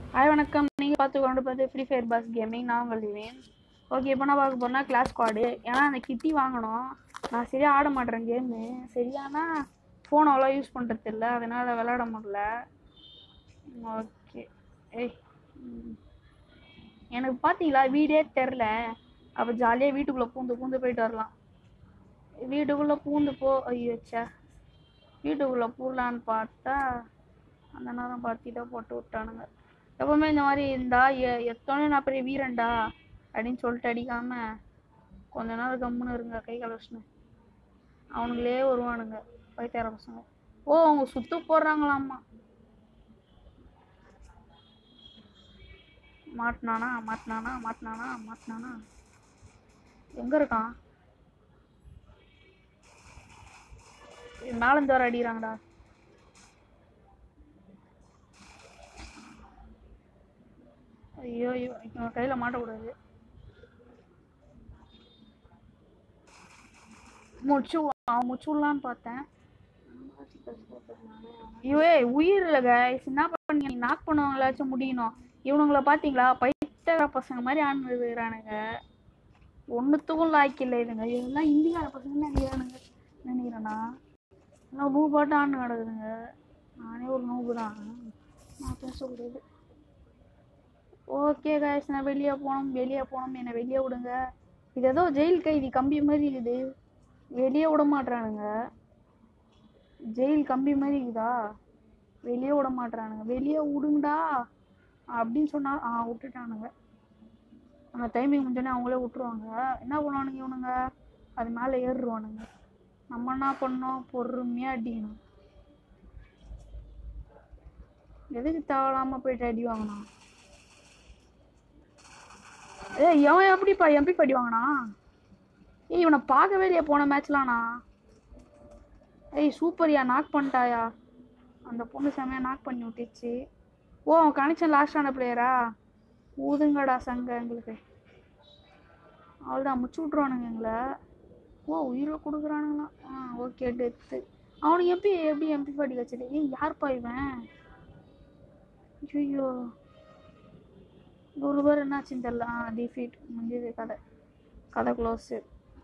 Hi வணக்கம் நீங்கள் பார்த்து கொண்டு பார்த்து ஃப்ரீ ஃபயர் பாஸ் கேமிங் நான் உங்கள் திவேன் ஓகே இப்போ நான் பார்க்க போறேன்னா கிளாஸ் ஸ்குவாடு ஏன்னா அந்த கிட்டி வாங்கணும் நான் சரியாக ஆட மாட்டேறேன் கேமு சரியானா ஃபோன் அவ்வளோ யூஸ் பண்ணுறது இல்லை அதனால் விளாட முடியல ஓகே ஏய் ம். எனக்கு பார்த்தீங்களா வீடே தெரில அப்போ ஜாலியாக வீட்டுக்குள்ளே பூந்து பூந்து போயிட்டு வரலாம் வீட்டுக்குள்ளே பூந்து போ ஐயோ ச்சே வீட்டுக்குள்ளே பூடலான்னு பார்த்தா அந்த நேரம் பார்த்திட்டா போட்டு விட்டானுங்க எப்பவுமே இந்த மாதிரி இருந்தா எ- எத்தோனே நான் பெரிய வீரன்டா அப்படின்னு சொல்லிட்டு அடிக்காம கொஞ்ச நேரம் கம்முன்னு இருங்க கை கலவச்சுன்னு அவனுங்களே வருவானுங்க பைத்தியார பசங்க ஓ அவங்க சுத்து போடுறாங்களாம்மா மாட்டினானா மாட்டினானா மாட்டினானா மாட்டினானா எங்க இருக்கான் மேல இருந்து வர அடிக்கிறாங்கடா ஐயோ ஐயோ இவன் கையில மாட்டக்கூடாது முச்சு அவன் முச்சு விடலான்னு பார்த்தேன் ஐயோ ஏய் உயிர் இல்லை கைஸ் என்ன பண்ணீங்க நீ நாக் பண்ணவங்களாச்சும் முடியணும் இவனுங்கள பார்த்தீங்களா பைத்தியக்கார பசங்க மாதிரி ஆண்டுறானுங்க ஒன்றுத்துக்கும் லாய்க்கு இல்லை இதுங்க இதெல்லாம் இந்திக்கார பசங்க நினைக்கிறானுங்க நினைக்கிறேண்ணா எல்லாம் நூ பாட்டு ஆண்டு கிடக்குதுங்க நானே ஒரு நூபு தான் நான் பேசக்கூடாது ஓகே காய்ஸ் நான் வெளியே போகணும் வெளியே போகணும் என்னை வெளியே விடுங்க இது ஏதோ ஜெயில் கைதி கம்பி மாதிரி இருக்குது வெளியே விட மாட்றானுங்க ஜெயில் கம்பி மாதிரி இருக்குதா வெளியே விட மாட்றானுங்க வெளியே விடுங்கடா அப்படின்னு சொன்னா ஆ விட்டுட்டானுங்க அந்த டைமிங் முடிஞ்சோடனே அவங்களே விட்டுருவாங்க என்ன பண்ணுவானுங்க இவனுங்க அது மேலே ஏறுவானுங்க நம்ம என்ன பண்ணோம் பொறுமையாக அடிக்கணும் எதுக்கு தேவையில்லாம போயிட்டு அடி வாங்கணும் ஏய் எவன் எப்படிப்பா எம்பி படி வாங்கினா ஏய் இவனை பார்க்கவே இல்லையா போன மேட்ச்லாண்ணா ஏய் சூப்பர்யா நாக் பண்ணிட்டாயா அந்த பொண்ணு செமையா நாக் பண்ணி விட்டுச்சு ஓ அவன் கனெக்ஷன் லாஸ்டான பிளேயரா ஊதுங்கடா சங்க எங்களுக்கு அவ்வளோதான் முச்சு விட்ருவானுங்க எங்களை ஓ உயிரை கொடுக்குறானுங்களாம் ஆ ஓகே டெத்து அவனுக்கு எப்படி எப்படி எம்பி பாடி வச்சது ஏய் யார்ப்பா இவன் ஐயோ ஒரு பேர் என்னாச்சுன்னு தெரில ஆ டிஃபீட் முடிஞ்சது கதை கதை க்ளோஸு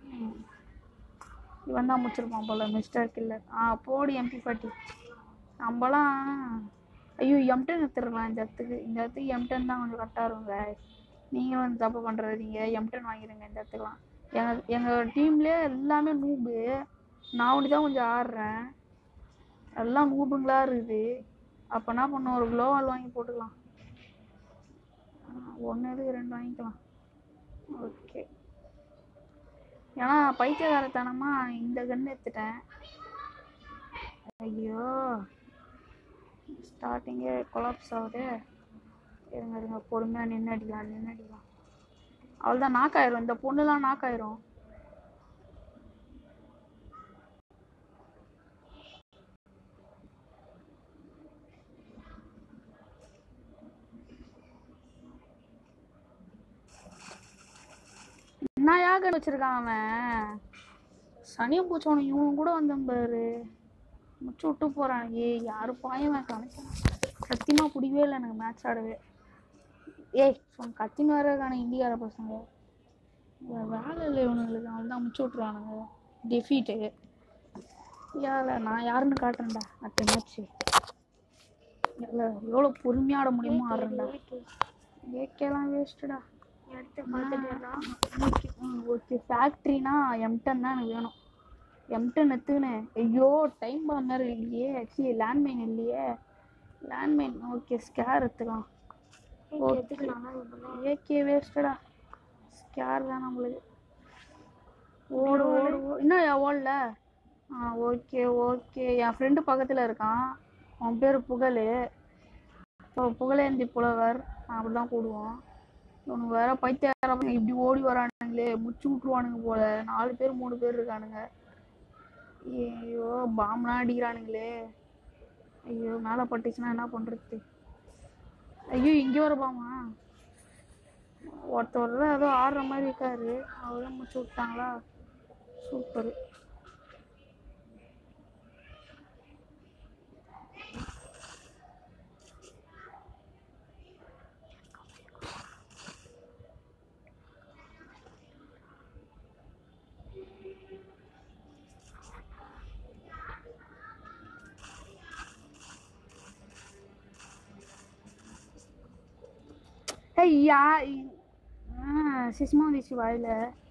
இவன் தான் முடிச்சிருப்பான் போல மிஸ்டர் கில்லர் ஆ போடு எம்பி பாட்டி நம்மளாம் ஐயோ எம்டன் எடுத்துடலாம் இந்த இடத்துக்கு இந்த இடத்துக்கு எம்டன் தான் கொஞ்சம் கரெக்டாக இருக்குங்க நீங்களும் வந்து தப்பு பண்ணுறது நீங்கள் எம்டன் வாங்கிடுங்க இந்த இடத்துக்குலாம் எங்கள் எங்கள் டீம்லேயே எல்லாமே நூபு நான் ஒண்டி தான் கொஞ்சம் ஆடுறேன் எல்லாம் நூபுங்களா இருக்குது அப்போ என்ன பண்ணும் ஒரு க்ளோவால் வாங்கி போட்டுக்கலாம் ஒன்று எதுக்கு ரெண்டு வாங்கிக்கலாம் ஓகே ஏன்னா பைத்தியகாரத்தனமாக இந்த கன்று எடுத்துட்டேன் ஐயோ ஸ்டார்டிங்கே கொலாப்ஸ் ஆகுது இருங்க இருங்க பொறுமையாக நின்று அடிக்கலாம் நின்று அடிக்கலாம் அவ்வளோதான் நாக்காயிரும் இந்த பொண்ணுலாம் நாக்காயிரும் என்ன யாகன் வச்சிருக்கான் அவன் சனியை பூச்சவனும் இவன் கூட வந்தான் பாரு முச்சு விட்டு போறான் ஏய் யாரு பாயவன் கணக்கு சத்தியமா பிடிக்கவே இல்லை எனக்கு மேட்ச் ஆடவே ஏய் சொன்ன கத்தின்னு வர இருக்கானு இந்தியார பசங்க வேற வேலை இல்லை இவனுங்களுக்கு அவன் தான் முச்சு விட்ருவானுங்க டெஃபீட்டு ஏல நான் யாருன்னு காட்டுறேன்டா அடுத்த மேட்ச் இல்லை எவ்வளோ பொறுமையாக ஆட முடியுமோ ஆடுறேன்டா ஏகேலாம் வேஸ்ட்டுடா ஓகே ஃபேக்ட்ரினா எம்டன் தான் எனக்கு வேணும் எம்டன் எடுத்துக்கினேன் ஐயோ டைம் பாம் வேறு இல்லையே ஆக்சுவலி லேண்ட்மைன் இல்லையே லேண்ட்மைன் ஓகே ஸ்கேர் எடுத்துக்கலாம் ஏகே வேஸ்டடா ஸ்கேர் தான் நம்மளுக்கு ஓடு ஓடு ஓடு. இன்னும் ஓடல ஆ ஓகே ஓகே என் ஃப்ரெண்டு பக்கத்தில் இருக்கான் அவன் பேர் புகழ் இப்போ புகழேந்தி புலவர் அப்படி தான் கூடுவோம் இவனுக்கு வேற பைத்தியாரப்பங்க இப்படி ஓடி வரானுங்களே முச்சு விட்ருவானுங்க போல நாலு பேர் மூணு பேர் இருக்கானுங்க ஐயோ பாம்லாம் அடிக்கிறானுங்களே ஐயோ மேலே பட்டுச்சுன்னா என்ன பண்ணுறது ஐயோ இங்கே வர பாமா ஒருத்தர் தான் ஏதோ ஆடுற மாதிரி இருக்காரு அவரும் முடிச்சு விட்டாங்களா சூப்பர் ஏய் யா ஆ சிஸ்மா வந்துச்சு வாயில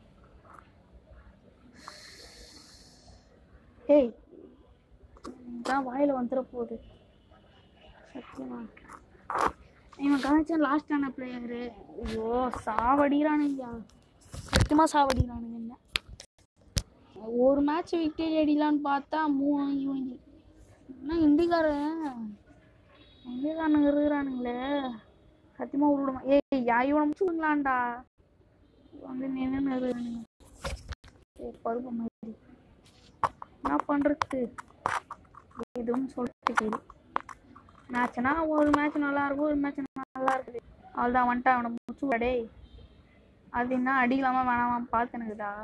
ஏய் இதான் வாயில வந்துட போகுது சத்தியமா இவன் கனெக்ஷன் லாஸ்டான பிளேயரு ஐயோ சாவடிக்கிறானுங்க சத்தியமா சாவடிக்கிறானுங்க என்ன ஒரு மேட்ச் விக்கெட் அடிக்கலான்னு பார்த்தா மூணு இவங்க என்ன இந்திக்காரன் இந்திக்காரனுங்க இருக்கிறானுங்களே சத்தியமா விடுமா ஏய் யா இவனை முடிச்சுங்களான்டா வந்து நின்று இருக்கிறானுங்க ஏய் பருப்பு மாதிரி என்ன பண்றது எதுவும் சொல்றதுக்கு இல்லை மேட்ச்னா ஒரு மேட்ச் நல்லா இருக்கும் ஒரு மேட்ச் நல்லா இருக்குது அவ்வளோதான் வந்துட்டு அவனை முடிச்சு டேய் அது என்ன அடிக்கலாமா வேணாமா பார்த்துனுக்குதா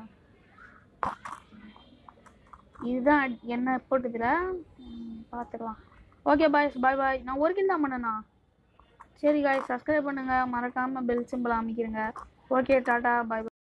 இதுதான் அடி- என்ன போட்டதுல பார்த்துக்கலாம் ஓகே பாய்ஸ் பாய் பாய் நான் ஒரு கில் தான் பண்ணேண்ணா சரி காய் சப்ஸ்கிரைப் பண்ணுங்க மறக்காம பெல் சிம்பிள் அமைக்கிறேங்க ஓகே டாடா பாய்